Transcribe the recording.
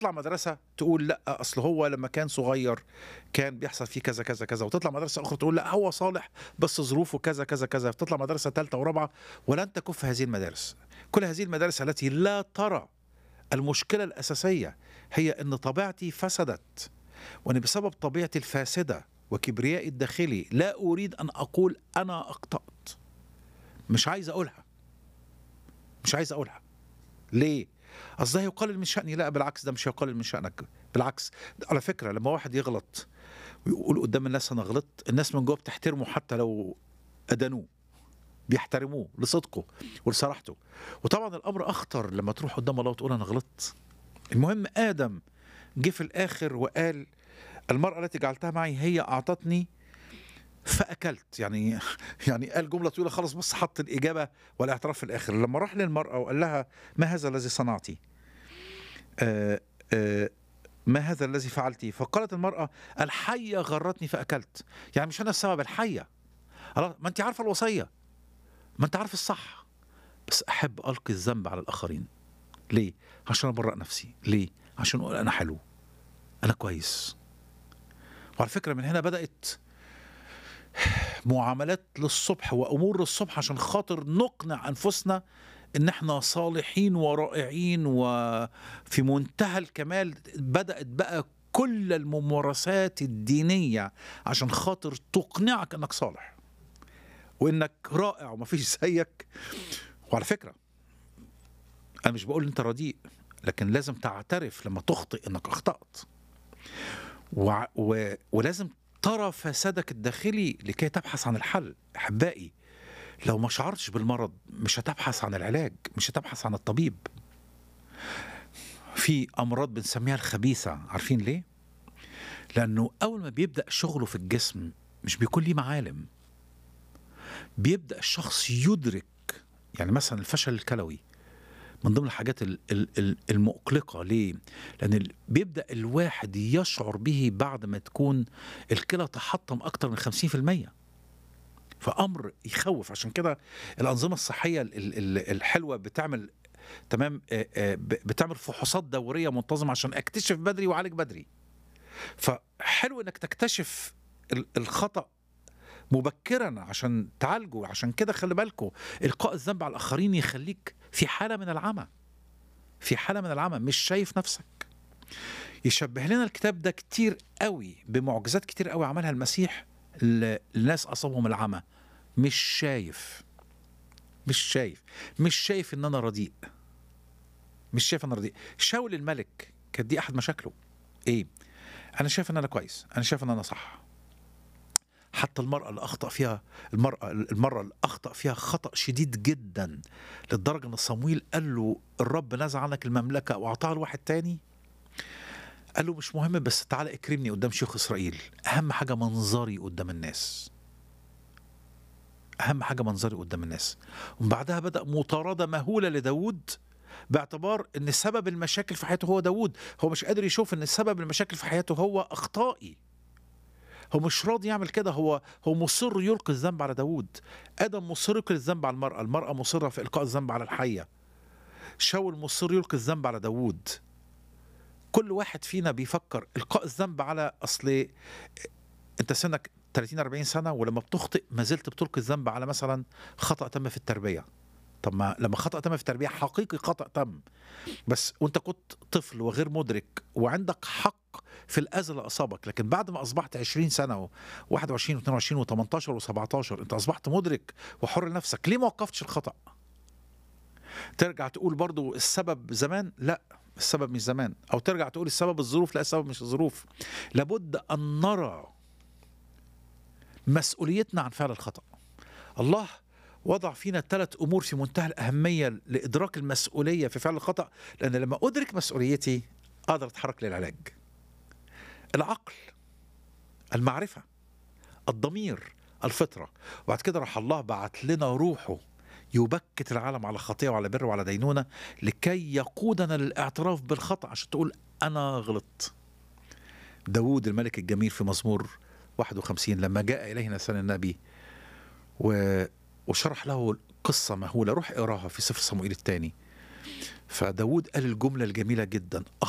تطلع مدرسه تقول لا اصل هو لما كان صغير كان بيحصل فيه كذا كذا كذا وتطلع مدرسه اخرى تقول لا هو صالح بس ظروفه كذا كذا كذا تطلع مدرسه ثالثه ورابعه ولن تكف هذه المدارس كل هذه المدارس التي لا ترى المشكله الاساسيه هي ان طبيعتي فسدت وان بسبب طبيعتي الفاسده وكبريائي الداخلي لا اريد ان اقول انا اخطات مش عايز اقولها مش عايز اقولها ليه اصل ده يقلل من شأني لا بالعكس ده مش يقلل من شأنك بالعكس على فكرة لما واحد يغلط ويقول قدام الناس انا غلطت الناس من جوه بتحترمه حتى لو ادانوه بيحترموه لصدقه ولصراحته وطبعا الامر اخطر لما تروح قدام الله وتقول انا غلطت المهم ادم جه في الاخر وقال المرأة التي جعلتها معي هي اعطتني فاكلت يعني يعني قال جمله طويله خالص بس حط الاجابه والاعتراف في الاخر لما راح للمراه وقال لها ما هذا الذي صنعتي آه آه ما هذا الذي فعلتي فقالت المراه الحيه غرتني فاكلت يعني مش انا السبب الحيه خلاص ما انت عارفه الوصيه ما انت عارف الصح بس احب القي الذنب على الاخرين ليه عشان ابرأ نفسي ليه عشان اقول انا حلو انا كويس وعلى فكره من هنا بدات معاملات للصبح وامور للصبح عشان خاطر نقنع انفسنا ان احنا صالحين ورائعين وفي منتهى الكمال بدات بقى كل الممارسات الدينيه عشان خاطر تقنعك انك صالح وانك رائع ومفيش زيك وعلى فكره انا مش بقول انت رديء لكن لازم تعترف لما تخطئ انك اخطات و... و... ولازم ترى فسادك الداخلي لكي تبحث عن الحل احبائي لو ما شعرتش بالمرض مش هتبحث عن العلاج مش هتبحث عن الطبيب في امراض بنسميها الخبيثه عارفين ليه لانه اول ما بيبدا شغله في الجسم مش بيكون ليه معالم بيبدا الشخص يدرك يعني مثلا الفشل الكلوي من ضمن الحاجات ال- ال- ال- المقلقه ليه؟ لان ال- بيبدا الواحد يشعر به بعد ما تكون الكلى تحطم اكتر من 50% فامر يخوف عشان كده الانظمه الصحيه ال- ال- الحلوه بتعمل تمام آه، آه، ب- بتعمل فحوصات دوريه منتظمه عشان اكتشف بدري واعالج بدري فحلو انك تكتشف ال- الخطا مبكرا عشان تعالجه عشان كده خلي بالكم القاء الذنب على الاخرين يخليك في حاله من العمى في حاله من العمى مش شايف نفسك يشبه لنا الكتاب ده كتير قوي بمعجزات كتير قوي عملها المسيح ل- لناس اصابهم العمى مش شايف مش شايف مش شايف ان انا رديء مش شايف ان انا رديء شاول الملك كانت دي احد مشاكله ايه انا شايف ان انا كويس انا شايف ان انا صح حتى المرأة اللي أخطأ فيها المرأة المرة اللي أخطأ فيها خطأ شديد جدا للدرجة إن صمويل قال له الرب نزع عنك المملكة وأعطاها لواحد تاني قال له مش مهم بس تعالى اكرمني قدام شيوخ إسرائيل أهم حاجة منظري قدام الناس أهم حاجة منظري قدام الناس ومن بعدها بدأ مطاردة مهولة لداود باعتبار ان سبب المشاكل في حياته هو داود هو مش قادر يشوف ان سبب المشاكل في حياته هو اخطائي هو مش راضي يعمل كده هو هو مصر يلقي الذنب على داود ادم مصر يلقي الذنب على المراه المراه مصره في القاء الذنب على الحيه شاول مصر يلقي الذنب على داود كل واحد فينا بيفكر القاء الذنب على اصل انت سنك 30 40 سنه ولما بتخطئ ما زلت بتلقي الذنب على مثلا خطا تم في التربيه طب ما لما خطا تم في التربيه حقيقي خطا تم بس وانت كنت طفل وغير مدرك وعندك حق في الاذى اللي اصابك لكن بعد ما اصبحت 20 سنه و21 و22 و18 و17 انت اصبحت مدرك وحر لنفسك ليه ما وقفتش الخطا ترجع تقول برضو السبب زمان لا السبب مش زمان او ترجع تقول السبب الظروف لا السبب مش الظروف لابد ان نرى مسؤوليتنا عن فعل الخطا الله وضع فينا ثلاث امور في منتهى الاهميه لادراك المسؤوليه في فعل الخطا لان لما ادرك مسؤوليتي اقدر اتحرك للعلاج العقل المعرفه الضمير الفطره وبعد كده راح الله بعت لنا روحه يبكت العالم على خطيئه وعلى بر وعلى دينونه لكي يقودنا للاعتراف بالخطا عشان تقول انا غلطت داوود الملك الجميل في مزمور 51 لما جاء اليه نسان النبي و وشرح له قصة مهولة روح اقراها في سفر صموئيل الثاني فداود قال الجملة الجميلة جدا